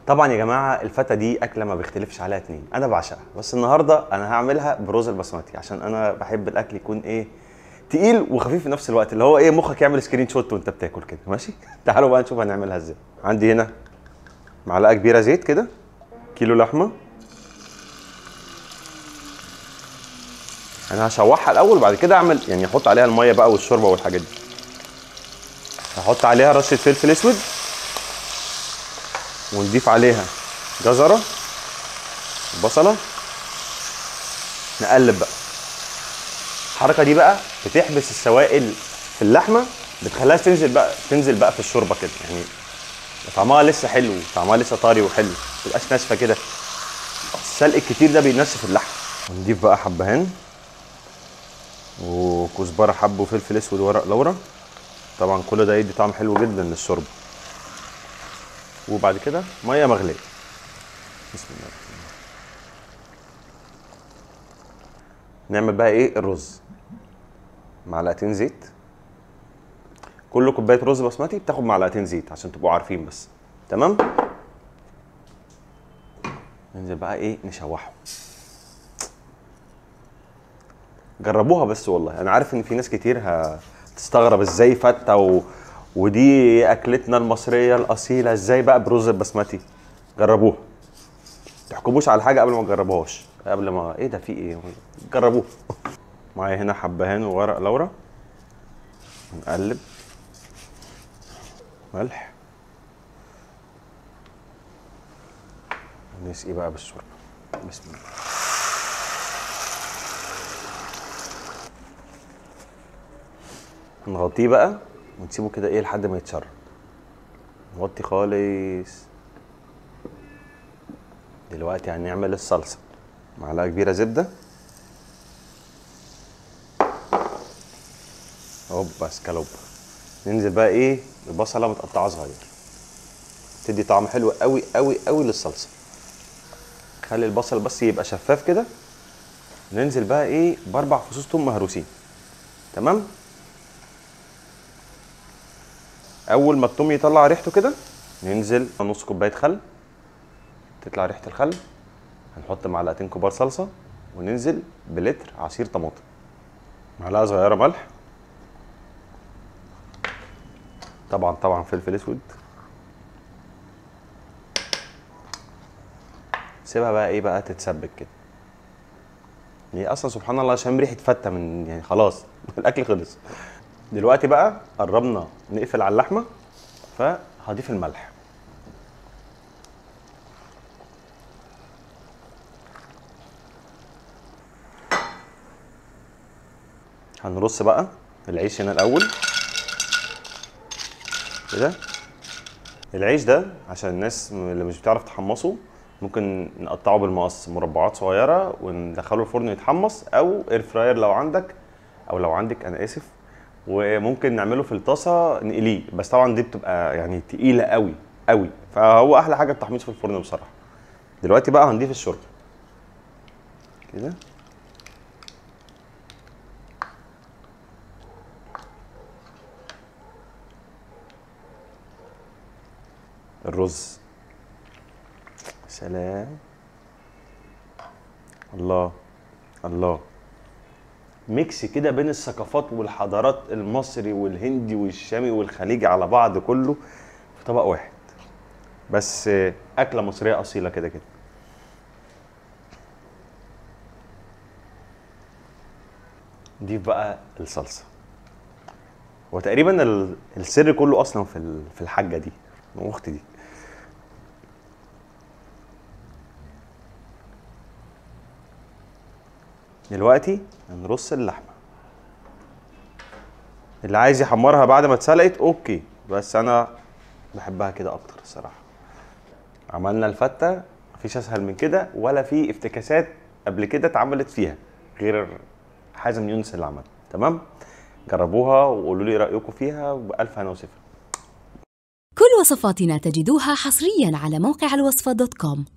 طبعا يا جماعه الفته دي اكله ما بيختلفش عليها اتنين انا بعشقها بس النهارده انا هعملها برز البسمتي عشان انا بحب الاكل يكون ايه تقيل وخفيف في نفس الوقت اللي هو ايه مخك يعمل سكرين شوت وانت بتاكل كده ماشي تعالوا بقى نشوف هنعملها ازاي عندي هنا معلقه كبيره زيت كده كيلو لحمه انا هشوحها الاول وبعد كده اعمل يعني احط عليها الميه بقى والشوربه والحاجات دي هحط عليها رشه فلفل اسود ونضيف عليها جزره وبصله نقلب بقى الحركه دي بقى بتحبس السوائل في اللحمه بتخليها تنزل بقى تنزل بقى في الشوربه كده يعني طعمها لسه حلو طعمها لسه طري وحلو ما تبقاش ناشفه كده السلق الكتير ده بينشف اللحم ونضيف بقى حبهان وكزبره حب وفلفل اسود وورق لورا طبعا كل ده يدي طعم حلو جدا للشوربه وبعد كده ميه مغليه بسم الله الرحمن الرحيم. نعمل بقى ايه الرز معلقتين زيت كل كوبايه رز بسمتي بتاخد معلقتين زيت عشان تبقوا عارفين بس تمام ننزل بقى ايه نشوحه جربوها بس والله انا عارف ان في ناس كتير هتستغرب ازاي فته و... ودي اكلتنا المصريه الاصيله ازاي بقى برز البسمتي جربوها تحكموش على حاجه قبل ما تجربوهاش قبل ما ايه ده في ايه جربوها معايا هنا حبهان وورق لورا نقلب ملح نسقي بقى بالشوربه بسم الله نغطيه بقى ونسيبه كده ايه لحد ما يتشرب نغطي خالص دلوقتي هنعمل الصلصه معلقه كبيره زبده هوبا اسكالوب ننزل بقى ايه البصله متقطعه صغير تدي طعم حلو قوي قوي قوي للصلصه خلي البصل بس يبقى شفاف كده ننزل بقى ايه باربع فصوص توم مهروسين تمام اول ما التوم يطلع ريحته كده ننزل نص كوبايه خل تطلع ريحه الخل هنحط معلقتين كبار صلصه وننزل بلتر عصير طماطم معلقه صغيره ملح طبعا طبعا فلفل اسود سيبها بقى ايه بقى تتسبك كده هي اصلا سبحان الله عشان ريحه فته من يعني خلاص الاكل خلص دلوقتي بقى قربنا نقفل على اللحمه فهضيف الملح هنرص بقى العيش هنا الاول كده العيش ده عشان الناس اللي مش بتعرف تحمصه ممكن نقطعه بالمقص مربعات صغيره وندخله الفرن يتحمص او اير فراير لو عندك او لو عندك انا اسف وممكن نعمله في الطاسه نقليه بس طبعا دي بتبقى يعني تقيله قوي قوي فهو احلى حاجه التحميص في الفرن بصراحه دلوقتي بقى هنضيف الشوربه كده الرز سلام الله الله ميكس كده بين الثقافات والحضارات المصري والهندي والشامي والخليجي على بعض كله في طبق واحد بس اكله مصريه اصيله كده كده نضيف بقى الصلصه هو تقريبا ال- السر كله اصلا في ال- في الحاجه دي اختي دي دلوقتي هنرص اللحمه اللي عايز يحمرها بعد ما اتسلقت اوكي بس انا بحبها كده اكتر الصراحه عملنا الفته مفيش اسهل من كده ولا في افتكاسات قبل كده اتعملت فيها غير حازم يونس اللي عملها تمام جربوها وقولوا لي رايكم فيها والف هنا وصفر كل وصفاتنا تجدوها حصريا على موقع الوصفة دوت كوم